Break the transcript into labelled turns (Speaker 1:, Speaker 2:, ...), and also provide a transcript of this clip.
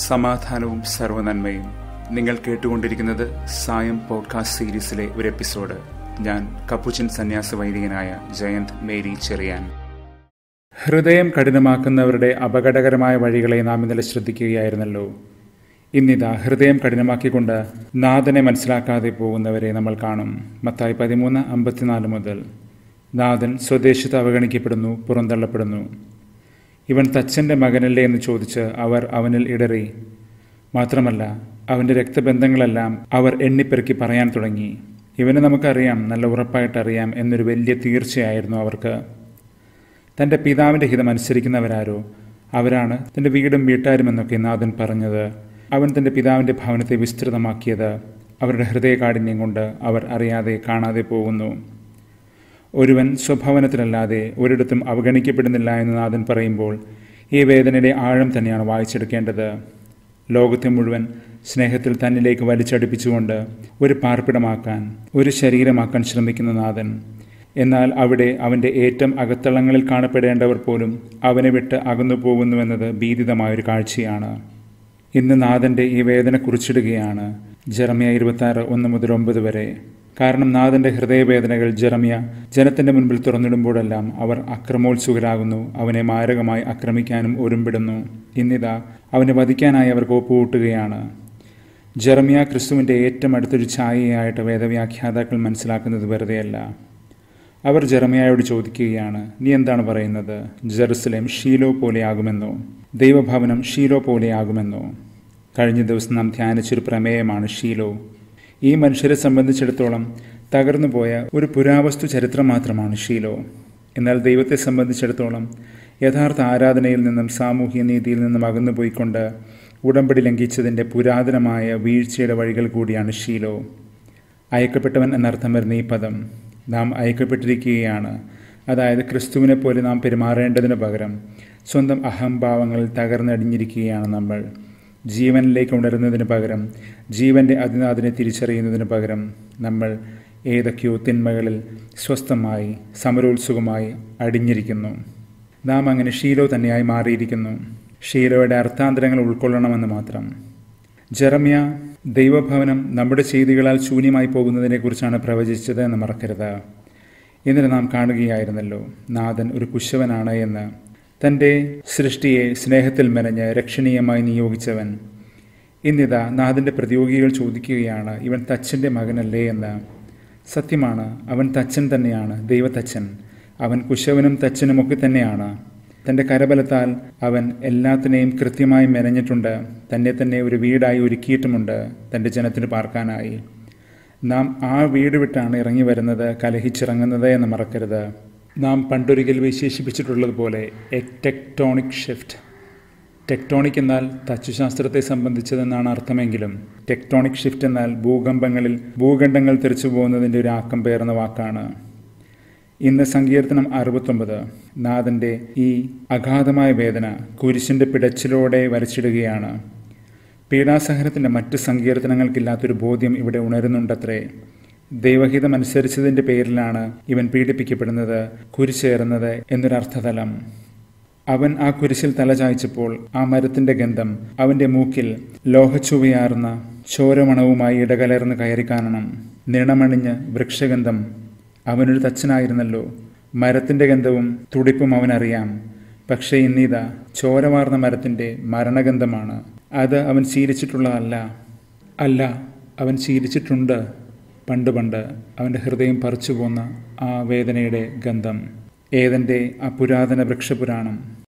Speaker 1: സമാധാനവും സർവനന്മയും നിങ്ങൾ കേട്ടുകൊണ്ടിരിക്കുന്നത് സായം പോഡ്കാസ്റ്റ് സീരീസിലെ ഒരു എപ്പിസോഡ് ഞാൻ കപ്പുച്ചൻ സന്യാസ വൈദികനായ ജയന്ത് മേരി ചെറിയാൻ ഹൃദയം കഠിനമാക്കുന്നവരുടെ അപകടകരമായ വഴികളെ നാം ഇന്നലെ ശ്രദ്ധിക്കുകയായിരുന്നല്ലോ ഇന്നിതാ ഹൃദയം കഠിനമാക്കിക്കൊണ്ട് നാഥനെ മനസ്സിലാക്കാതെ പോകുന്നവരെ നമ്മൾ കാണും മത്തായി പതിമൂന്ന് അമ്പത്തിനാല് മുതൽ നാഥൻ സ്വദേശത്ത് അവഗണിക്കപ്പെടുന്നു പുറന്തള്ളപ്പെടുന്നു ഇവൻ തച്ചൻ്റെ മകനല്ലേ എന്ന് ചോദിച്ച് അവർ അവനിൽ ഇടറി മാത്രമല്ല അവൻ്റെ രക്തബന്ധങ്ങളെല്ലാം അവർ എണ്ണിപ്പെറുക്കി പറയാൻ തുടങ്ങി ഇവനെ നമുക്കറിയാം നല്ല ഉറപ്പായിട്ടറിയാം എന്നൊരു വലിയ തീർച്ചയായിരുന്നു അവർക്ക് തൻ്റെ പിതാവിൻ്റെ ഹിതം അനുസരിക്കുന്നവരാരോ അവരാണ് തൻ്റെ വീടും വീട്ടുകാരും എന്നൊക്കെ നാഥൻ പറഞ്ഞത് അവൻ തൻ്റെ പിതാവിൻ്റെ ഭവനത്തെ വിസ്തൃതമാക്കിയത് അവരുടെ ഹൃദയകാഠിന്യം കൊണ്ട് അവർ അറിയാതെ കാണാതെ പോകുന്നു ഒരുവൻ സ്വഭവനത്തിലല്ലാതെ ഒരിടത്തും അവഗണിക്കപ്പെടുന്നില്ല എന്ന് നാഥൻ പറയുമ്പോൾ ഈ വേദനയുടെ ആഴം തന്നെയാണ് വായിച്ചെടുക്കേണ്ടത് ലോകത്തെ മുഴുവൻ സ്നേഹത്തിൽ തന്നിലേക്ക് വലിച്ചടുപ്പിച്ചുകൊണ്ട് ഒരു പാർപ്പിടമാക്കാൻ ഒരു ശരീരമാക്കാൻ ശ്രമിക്കുന്ന നാഥൻ എന്നാൽ അവിടെ അവൻ്റെ ഏറ്റവും അകത്തളങ്ങളിൽ കാണപ്പെടേണ്ടവർ പോലും അവനെ വിട്ട് അകന്നു പോകുന്നുവെന്നത് ഭീതിതമായൊരു കാഴ്ചയാണ് ഇന്ന് നാഥൻ്റെ ഈ വേദന കുറിച്ചിടുകയാണ് ജെറമിയ ഇരുപത്തി ഒന്ന് മുതൽ ഒമ്പത് വരെ കാരണം നാഥൻ്റെ ഹൃദയവേദനകൾ ജെറമിയ ജനത്തിൻ്റെ മുൻപിൽ തുറന്നിടുമ്പോഴെല്ലാം അവർ അക്രമോത്സുകരാകുന്നു അവനെ മാരകമായി ആക്രമിക്കാനും ഒരുമ്പിടുന്നു ഇന്നിതാ അവനെ വധിക്കാനായി അവർ കോപ്പുകൂട്ടുകയാണ് ജെറമിയ ക്രിസ്തുവിൻ്റെ ഏറ്റവും അടുത്തൊരു ഛായയായിട്ട് വേദവ്യാഖ്യാതാക്കൾ മനസ്സിലാക്കുന്നത് വെറുതെയല്ല അവർ ജെറമിയായോട് ചോദിക്കുകയാണ് നീ എന്താണ് പറയുന്നത് ജെറുസലേം ഷീലോ പോലെയാകുമെന്നോ ദൈവഭവനം ഷീലോ പോലെയാകുമെന്നോ കഴിഞ്ഞ ദിവസം നാം ധ്യാനിച്ചൊരു പ്രമേയമാണ് ഷീലോ ഈ മനുഷ്യരെ സംബന്ധിച്ചിടത്തോളം തകർന്നുപോയ ഒരു പുരാവസ്തു ചരിത്രം മാത്രമാണ് ഷീലോ എന്നാൽ ദൈവത്തെ സംബന്ധിച്ചിടത്തോളം യഥാർത്ഥ ആരാധനയിൽ നിന്നും സാമൂഹ്യ നീതിയിൽ നിന്നും അകന്നുപോയിക്കൊണ്ട് ഉടമ്പടി ലംഘിച്ചതിൻ്റെ പുരാതനമായ വീഴ്ചയുടെ വഴികൾ കൂടിയാണ് ഷീലോ അയക്കപ്പെട്ടവൻ എന്നർത്ഥം വരുന്ന ഈ പദം നാം അയക്കപ്പെട്ടിരിക്കുകയാണ് അതായത് ക്രിസ്തുവിനെ പോലെ നാം പെരുമാറേണ്ടതിന് പകരം സ്വന്തം അഹംഭാവങ്ങളിൽ തകർന്നടിഞ്ഞിരിക്കുകയാണ് നമ്മൾ ജീവനിലേക്ക് ഉണരുന്നതിന് പകരം ജീവൻ്റെ അതിനാഥിനെ തിരിച്ചറിയുന്നതിന് പകരം നമ്മൾ ഏതൊക്കെയോ തിന്മകളിൽ സ്വസ്ഥമായി സമരോത്സുകമായി അടിഞ്ഞിരിക്കുന്നു നാം അങ്ങനെ ഷീലോ തന്നെയായി മാറിയിരിക്കുന്നു ഷീലോയുടെ അർത്ഥാന്തരങ്ങൾ ഉൾക്കൊള്ളണമെന്ന് മാത്രം ജെറമ്യ ദൈവഭവനം നമ്മുടെ ചെയ്തികളാൽ ശൂന്യമായി പോകുന്നതിനെക്കുറിച്ചാണ് പ്രവചിച്ചത് എന്ന് മറക്കരുത് ഇന്നലെ നാം കാണുകയായിരുന്നല്ലോ നാഥൻ ഒരു കുശവനാണ് എന്ന് തൻ്റെ സൃഷ്ടിയെ സ്നേഹത്തിൽ മെനഞ്ഞ് രക്ഷണീയമായി നിയോഗിച്ചവൻ ഇന്നിതാ നാഥൻ്റെ പ്രതിയോഗികൾ ചോദിക്കുകയാണ് ഇവൻ തച്ചൻ്റെ മകനല്ലേ എന്ന് സത്യമാണ് അവൻ തച്ചൻ തന്നെയാണ് ദൈവത്തച്ചൻ അവൻ കുശവനും തച്ചനുമൊക്കെ തന്നെയാണ് തൻ്റെ കരബലത്താൽ അവൻ എല്ലാത്തിനെയും കൃത്യമായി മെനഞ്ഞിട്ടുണ്ട് തന്നെ തന്നെ ഒരു വീടായി ഒരുക്കിയിട്ടുമുണ്ട് തൻ്റെ ജനത്തിന് പാർക്കാനായി നാം ആ വീട് വിട്ടാണ് ഇറങ്ങി വരുന്നത് കലഹിച്ചിറങ്ങുന്നത് എന്ന് മറക്കരുത് നാം പണ്ടൊരിക്കൽ വിശേഷിപ്പിച്ചിട്ടുള്ളതുപോലെ എ ടെക്ടോണിക് ഷിഫ്റ്റ് ടെക്ടോണിക് എന്നാൽ തച്ചുശാസ്ത്രത്തെ സംബന്ധിച്ചതെന്നാണ് അർത്ഥമെങ്കിലും ടെക്ടോണിക് ഷിഫ്റ്റ് എന്നാൽ ഭൂകമ്പങ്ങളിൽ ഭൂഖണ്ഡങ്ങൾ തെറിച്ചു പോകുന്നതിൻ്റെ ഒരു ആക്കം പേർന്ന വാക്കാണ് ഇന്ന് സങ്കീർത്തനം അറുപത്തൊമ്പത് നാഥൻ്റെ ഈ അഗാധമായ വേദന കുരിശിൻ്റെ പിടച്ചിലോടെ വരച്ചിടുകയാണ് പീഡാസഹനത്തിൻ്റെ മറ്റ് സങ്കീർത്തനങ്ങൾക്കില്ലാത്തൊരു ബോധ്യം ഇവിടെ ഉണരുന്നുണ്ടത്രേ ദൈവഹിതം അനുസരിച്ചതിൻ്റെ പേരിലാണ് ഇവൻ പീഡിപ്പിക്കപ്പെടുന്നത് കുരിശേറുന്നത് എന്നൊരർത്ഥതലം അവൻ ആ കുരിശിൽ തലചായ്ച്ചപ്പോൾ ആ മരത്തിൻ്റെ ഗന്ധം അവൻ്റെ മൂക്കിൽ ലോഹച്ചുവയാർന്ന ചോരമണവുമായി ഇടകലർന്ന് കയറി കാണണം നിണമണിഞ്ഞ് വൃക്ഷഗന്ധം അവനൊരു തച്ചനായിരുന്നല്ലോ മരത്തിൻ്റെ ഗന്ധവും തുടിപ്പും അവനറിയാം പക്ഷേ ഇന്നീത ചോരമാർന്ന മരത്തിൻ്റെ മരണഗന്ധമാണ് അത് അവൻ ശീലിച്ചിട്ടുള്ളതല്ല അല്ല അവൻ ശീലിച്ചിട്ടുണ്ട് പണ്ട് പണ്ട് അവൻ്റെ ഹൃദയം പറിച്ചു പോന്ന ആ വേദനയുടെ ഗന്ധം ഏതൻ്റെ ആ പുരാതന വൃക്ഷപുരാണം